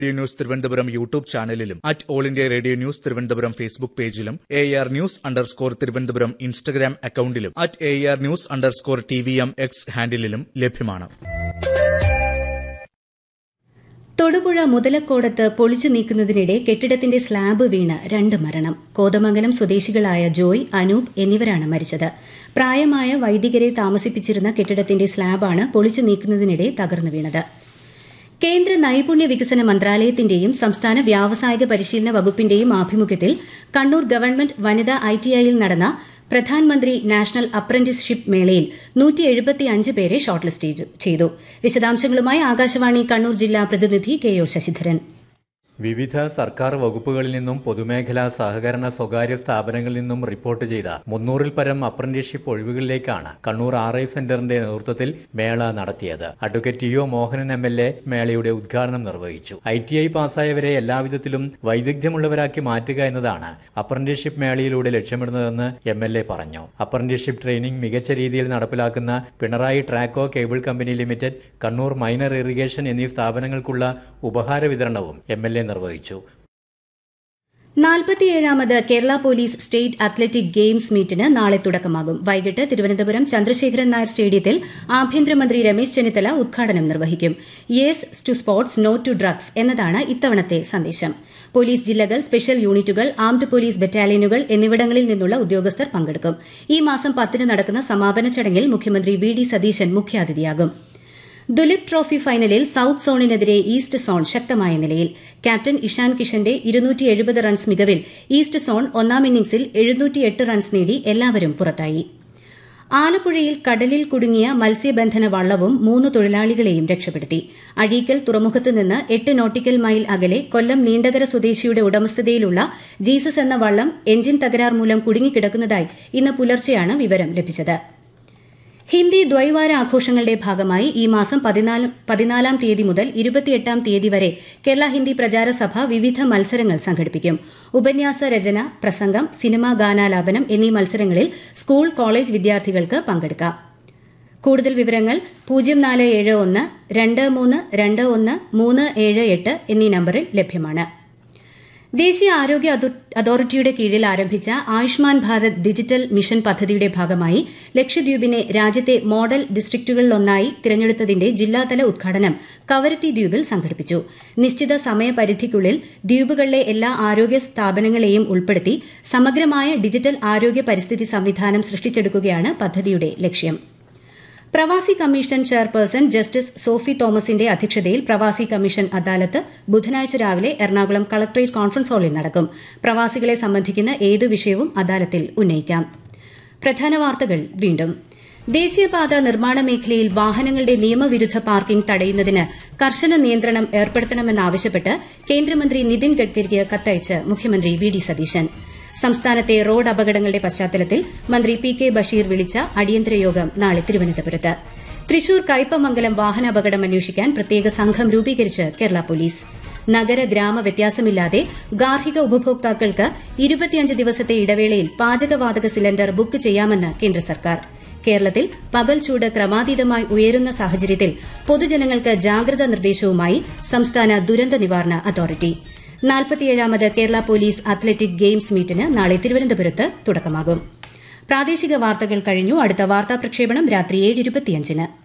radio news Thiruvananthapuram YouTube ചാനലിലും at all India radio news Thiruvananthapuram Facebook പേജിലും A R news underscore Thiruvananthapuram Instagram അക്കൌണ്ടിലും at A R news underscore T V M X ഹാൻഡിലും ലഭ്യമാണ് തൊടുപുഴ മുതലക്കോടത്ത് പൊളിച്ചു നീക്കുന്നതിനിടെ കെട്ടിടത്തിന്റെ slab വീണ് രണ്ട് മരണം കോതമംഗലം സ്വദേശികളായ ജോയ് അനൂപ് എന്നിവരാണ് മരിച്ചത് പ്രായമായ വൈദികരെ താമസിപ്പിച്ചിരുന്ന കെട്ടിടത്തിന്റെ സ്ലാബാണ് പൊളിച്ചു നീക്കുന്നതിനിടെ തകർന്നു വീണത് കേന്ദ്ര നൈപുണ്യ വികസന മന്ത്രാലയത്തിന്റെയും സംസ്ഥാന വ്യാവസായിക പരിശീലന വകുപ്പിന്റെയും ആഭിമുഖ്യത്തിൽ കണ്ണൂർ ഗവൺമെന്റ് വനിതാ ഐടിഐയിൽ നടന്ന പ്രധാൻമന്ത്രി നാഷണൽ അപ്രന്റീസ്ഷിപ്പ് മേളയിൽ നൂറ്റി എഴുപത്തിയഞ്ച് പേരെ ഷോർട്ട് ലിസ്റ്റ് ചെയ്തു വിശദാംശങ്ങളുമായി ആകാശവാണി കണ്ണൂർ ജില്ലാ പ്രതിനിധി കെ ഒ ശശിധരൻ വിവിധ സർക്കാർ വകുപ്പുകളിൽ നിന്നും പൊതുമേഖലാ സഹകരണ സ്വകാര്യ സ്ഥാപനങ്ങളിൽ നിന്നും റിപ്പോർട്ട് ചെയ്ത മുന്നൂറിൽ പരം അപ്രന്റീസ്ഷിപ്പ് ഒഴിവുകളിലേക്കാണ് കണ്ണൂർ ആർ ഐ സെന്ററിന്റെ നേതൃത്വത്തിൽ മേള നടത്തിയത് advocate T O Mohanan M L A മേളയുടെ ഉദ്ഘാടനം നിർവഹിച്ചു ഐ ടി ഐ പാസ്സായവരെ എല്ലാവിധത്തിലും വൈദഗ്ധ്യമുള്ളവരാക്കി മാറ്റുക എന്നതാണ് അപ്രന്റീസ്ഷിപ്പ് മേളയിലൂടെ ലക്ഷ്യമിടുന്നതെന്ന് എം എൽ എ പറഞ്ഞു അപ്രന്റീസ്ഷിപ്പ് ട്രെയിനിംഗ് മികച്ച രീതിയിൽ നടപ്പിലാക്കുന്ന Pinarayi Traco cable company limited Kannur minor irrigation എന്നീ സ്ഥാപനങ്ങൾക്കുള്ള ഉപഹാര വിതരണവും എം എൽ എ നിർവഹിച്ചു നാൽപ്പത്തിയേഴാമത് Kerala police state athletic games മീറ്റിന് നാളെ തുടക്കമാകും വൈകിട്ട് തിരുവനന്തപുരം ചന്ദ്രശേഖരൻ നായർ സ്റ്റേഡിയത്തിൽ ആഭ്യന്തരമന്ത്രി രമേശ് ചെന്നിത്തല ഉദ്ഘാടനം നിർവഹിക്കും yes to sports no to drugs എന്നതാണ് ഇത്തവണത്തെ സന്ദേശം പോലീസ് ജില്ലകൾ സ്പെഷ്യൽ യൂണിറ്റുകൾ ആംഡ് പോലീസ് ബറ്റാലിയനുകൾ എന്നിവിടങ്ങളിൽ നിന്നുള്ള ഉദ്യോഗസ്ഥർ പങ്കെടുക്കും ഈ മാസം പത്തിന് നടക്കുന്ന സമാപന ചടങ്ങിൽ മുഖ്യമന്ത്രി വി ഡി സതീശൻ മുഖ്യാതിഥിയാകും ദുലിപ് ട്രോഫി ഫൈനലിൽ സൌത്ത് സോണിനെതിരെ ഈസ്റ്റ് സോൺ ശക്തമായ നിലയിൽ ക്യാപ്റ്റൻ ഇഷാൻ കിഷന്റെ ഇരുന്നൂറ്റി എഴുപത് റൺസ് മികവിൽ ഈസ്റ്റ് സോൺ ഒന്നാം ഇന്നിംഗ്സിൽ എഴുന്നൂറ്റിയെട്ട് റൺസ് നേടി എല്ലാവരും പുറത്തായി ആലപ്പുഴയിൽ കടലിൽ കുടുങ്ങിയ മത്സ്യബന്ധന വള്ളവും മൂന്ന് തൊഴിലാളികളെയും രക്ഷപ്പെടുത്തി അഴീക്കൽ തുറമുഖത്ത് നിന്ന് എട്ട് നോട്ടിക്കൽ മൈൽ അകലെ കൊല്ലം നീണ്ടകര സ്വദേശിയുടെ ഉടമസ്ഥതയിലുള്ള ജീസസ് എന്ന വള്ളം എഞ്ചിൻ തകരാർ മൂലം കുടുങ്ങിക്കിടക്കുന്നതായി ഇന്ന് പുലർച്ചെയാണ് വിവരം ലഭിച്ചത് ഹിന്ദി ദ്വൈവാര ആഘോഷങ്ങളുടെ ഭാഗമായി ഈ മാസം പതിനാലാം തീയതി മുതൽ ഇരുപത്തിയെട്ടാം തീയതി വരെ കേരള ഹിന്ദി പ്രചാര സഭ വിവിധ മത്സരങ്ങൾ സംഘടിപ്പിക്കും ഉപന്യാസ രചന പ്രസംഗം സിനിമാ ഗാനാലാപനം എന്നീ മത്സരങ്ങളിൽ സ്കൂൾ കോളേജ് വിദ്യാർത്ഥികൾക്ക് പങ്കെടുക്കാം കൂടുതൽ വിവരങ്ങൾ പൂജ്യം നാല് ഏഴ് ഒന്ന് രണ്ട് മൂന്ന് രണ്ട് ഒന്ന് മൂന്ന് ഏഴ് എട്ട് എന്നീ നമ്പറിൽ ലഭ്യമാണ് ദേശീയ ആരോഗ്യ അതോറിറ്റിയുടെ കീഴിൽ ആരംഭിച്ച ആയുഷ്മാൻ ഭാരത് ഡിജിറ്റൽ മിഷൻ പദ്ധതിയുടെ ഭാഗമായി ലക്ഷദ്വീപിനെ രാജ്യത്തെ മോഡൽ ഡിസ്ട്രിക്റ്റുകളിലൊന്നായി തിരഞ്ഞെടുത്തതിന്റെ ജില്ലാതല ഉദ്ഘാടനം കവരത്തി ദ്വീപിൽ സംഘടിപ്പിച്ചു നിശ്ചിത സമയപരിധിക്കുള്ളിൽ ദ്വീപുകളിലെ എല്ലാ ആരോഗ്യ സ്ഥാപനങ്ങളെയും ഉൾപ്പെടുത്തി സമഗ്രമായ ഡിജിറ്റൽ ആരോഗ്യ പരിസ്ഥിതി സംവിധാനം സൃഷ്ടിച്ചെടുക്കുകയാണ് പദ്ധതിയുടെ ലക്ഷ്യം പ്രവാസി കമ്മീഷൻ ചെയർപേഴ്സൺ ജസ്റ്റിസ് സോഫി തോമസിന്റെ അധ്യക്ഷതയിൽ പ്രവാസി കമ്മീഷൻ അദാലത്ത് ബുധനാഴ്ച രാവിലെ എറണാകുളം കളക്ടറേറ്റ് കോൺഫറൻസ് ഹാളിൽ നടക്കും പ്രവാസികളെ സംബന്ധിക്കുന്ന ഏത് വിഷയവും അദാലത്തിൽ ഉന്നയിക്കാം പ്രധാന വാർത്തകൾ വീണ്ടും ദേശീയപാത നിർമ്മാണ മേഖലയിൽ വാഹനങ്ങളുടെ നിയമവിരുദ്ധ പാർക്കിംഗ് തടയുന്നതിന് കർശന നിയന്ത്രണം ഏർപ്പെടുത്തണമെന്നാവശ്യപ്പെട്ട് കേന്ദ്രമന്ത്രി നിതിൻ ഗഡ്കരിക്ക് കത്തയച്ച് മുഖ്യമന്ത്രി വി ഡി സതീശൻ സംസ്ഥാനത്തെ റോഡ് അപകടങ്ങളുടെ പശ്ചാത്തലത്തിൽ മന്ത്രി പി കെ ബഷീർ വിളിച്ച അടിയന്തര യോഗം നാളെ തിരുവനന്തപുരത്ത് തൃശൂർ കയ്പമംഗലം വാഹനാപകടം അന്വേഷിക്കാൻ പ്രത്യേക സംഘം രൂപീകരിച്ച് കേരള പോലീസ് നഗര ഗ്രാമ വ്യത്യാസമില്ലാതെ ഗാർഹിക ഉപഭോക്താക്കൾക്ക് ഇരുപത്തിയഞ്ച് ദിവസത്തെ ഇടവേളയിൽ പാചകവാതക സിലിണ്ടർ ബുക്ക് ചെയ്യാമെന്ന് കേന്ദ്ര സർക്കാർ കേരളത്തിൽ പകൽ ചൂട് ക്രമാതീതമായി ഉയരുന്ന സാഹചര്യത്തിൽ പൊതുജനങ്ങൾക്ക് ജാഗ്രതാ നിർദ്ദേശവുമായി സംസ്ഥാന ദുരന്ത നിവാരണ അതോറിറ്റി നാൽപ്പത്തിയേഴാമത് കേരള പോലീസ് അത്ലറ്റിക് ഗെയിംസ് മീറ്റിന് നാളെ തിരുവനന്തപുരത്ത് തുടക്കമാകും പ്രാദേശിക വാർത്തകൾ കഴിഞ്ഞു അടുത്ത വാർത്താ പ്രക്ഷേപണം രാത്രി ഏഴ് ഇരുപത്തിയഞ്ചിന്